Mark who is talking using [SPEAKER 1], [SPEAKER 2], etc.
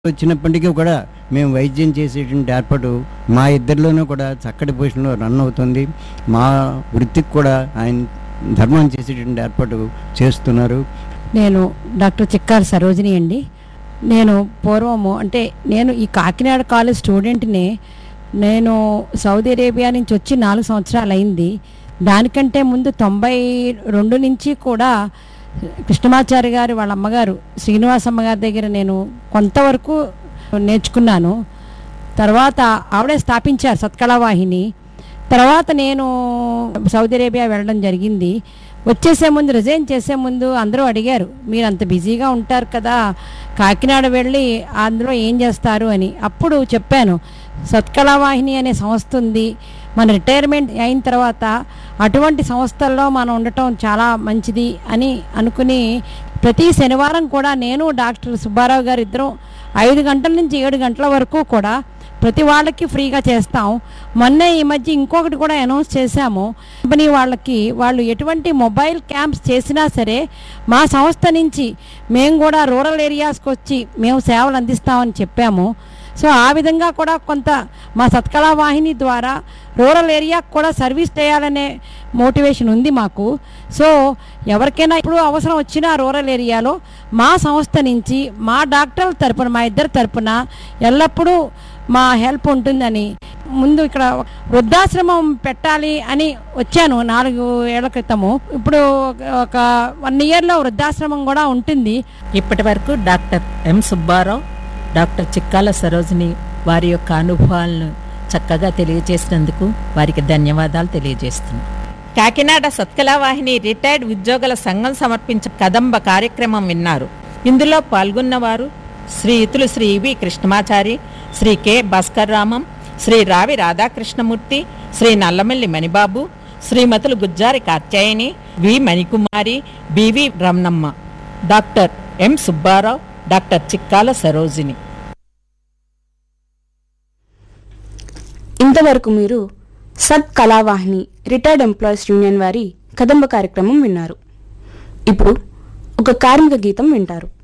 [SPEAKER 1] వచ్చినప్పటికీ కూడా మేము వైద్యం చేసేటువంటి ఏర్పాటు మా ఇద్దరిలోనూ కూడా చక్కటి పొజిషన్లో రన్ అవుతుంది మా వృత్తికి కూడా ఆయన ధర్మం చేసేటువంటి ఏర్పాటు చేస్తున్నారు
[SPEAKER 2] నేను డాక్టర్ చిక్కారు సరోజిని అండి నేను పూర్వము అంటే నేను ఈ కాకినాడ కాలేజ్ స్టూడెంట్ని నేను సౌదీ అరేబియా నుంచి వచ్చి నాలుగు సంవత్సరాలు అయింది దానికంటే ముందు తొంభై రెండు నుంచి కూడా కృష్ణమాచారి గారు వాళ్ళ అమ్మగారు శ్రీనివాసమ్మ గారి దగ్గర నేను కొంతవరకు నేర్చుకున్నాను తర్వాత ఆవిడే స్థాపించారు సత్కళావాహిని తర్వాత నేను సౌదీ అరేబియా వెళ్ళడం జరిగింది వచ్చేసే ముందు రిజైన్ చేసే ముందు అందరూ అడిగారు మీరు అంత బిజీగా ఉంటారు కదా కాకినాడ వెళ్ళి అందులో ఏం చేస్తారు అని అప్పుడు చెప్పాను సత్కళావాహిని అనే సంస్థ ఉంది మన రిటైర్మెంట్ అయిన తర్వాత అటువంటి సంస్థల్లో మనం ఉండటం చాలా మంచిది అని అనుకుని ప్రతి శనివారం కూడా నేను డాక్టర్ సుబ్బారావు గారు ఇద్దరం ఐదు గంటల నుంచి ఏడు గంటల వరకు కూడా ప్రతి వాళ్ళకి ఫ్రీగా చేస్తాం మొన్న ఈ మధ్య ఇంకొకటి కూడా అనౌన్స్ చేశాము కంపెనీ వాళ్ళకి వాళ్ళు ఎటువంటి మొబైల్ క్యాంప్స్ చేసినా సరే మా సంస్థ నుంచి మేము కూడా రూరల్ ఏరియాస్కి వచ్చి మేము సేవలు అందిస్తామని చెప్పాము సో ఆ విధంగా కూడా కొంత మా సత్కళా వాహిని ద్వారా రూరల్ ఏరియాకి కూడా సర్వీస్ చేయాలనే మోటివేషన్ ఉంది మాకు సో ఎవరికైనా ఇప్పుడు అవసరం వచ్చినా రూరల్ ఏరియాలో మా సంస్థ నుంచి మా డాక్టర్ల తరపున మా ఇద్దరి తరపున ఎల్లప్పుడూ మా హెల్ప్ ఉంటుందని ముందు ఇక్కడ వృద్ధాశ్రమం పెట్టాలి అని వచ్చాను నాలుగు ఏళ్ల క్రితము ఇప్పుడు ఒక వన్ ఇయర్లో వృద్ధాశ్రమం కూడా ఉంటుంది
[SPEAKER 3] ఇప్పటి వరకు doctor M Subbarao doctor Chikkala Sarojini వారి యొక్క అనుభవాలను చక్కగా తెలియజేసినందుకు వారికి ధన్యవాదాలు తెలియజేస్తున్నాను కాకినాడ సత్కళావాహిని రిటైర్డ్ ఉద్యోగుల సంఘం సమర్పించిన కదంబ కార్యక్రమం విన్నారు ఇందులో పాల్గొన్నవారు శ్రీ ఇతులు శ్రీ వి కృష్ణమాచారి శ్రీ కె భాస్కర్ రామం శ్రీ రావి రాధాకృష్ణమూర్తి శ్రీ నల్లమల్లి మణిబాబు శ్రీమతులు Gujjari Katyayani V Manikumari BV Ramanamma doctor M Subbarao doctor Chikkala Sarojini
[SPEAKER 4] ఇంతవరకు మీరు సత్ కళావాహిని రిటైర్డ్ ఎంప్లాయీస్ యూనియన్ వారి కదంబ కార్యక్రమం విన్నారు ఇప్పుడు ఒక కార్మిక గీతం వింటారు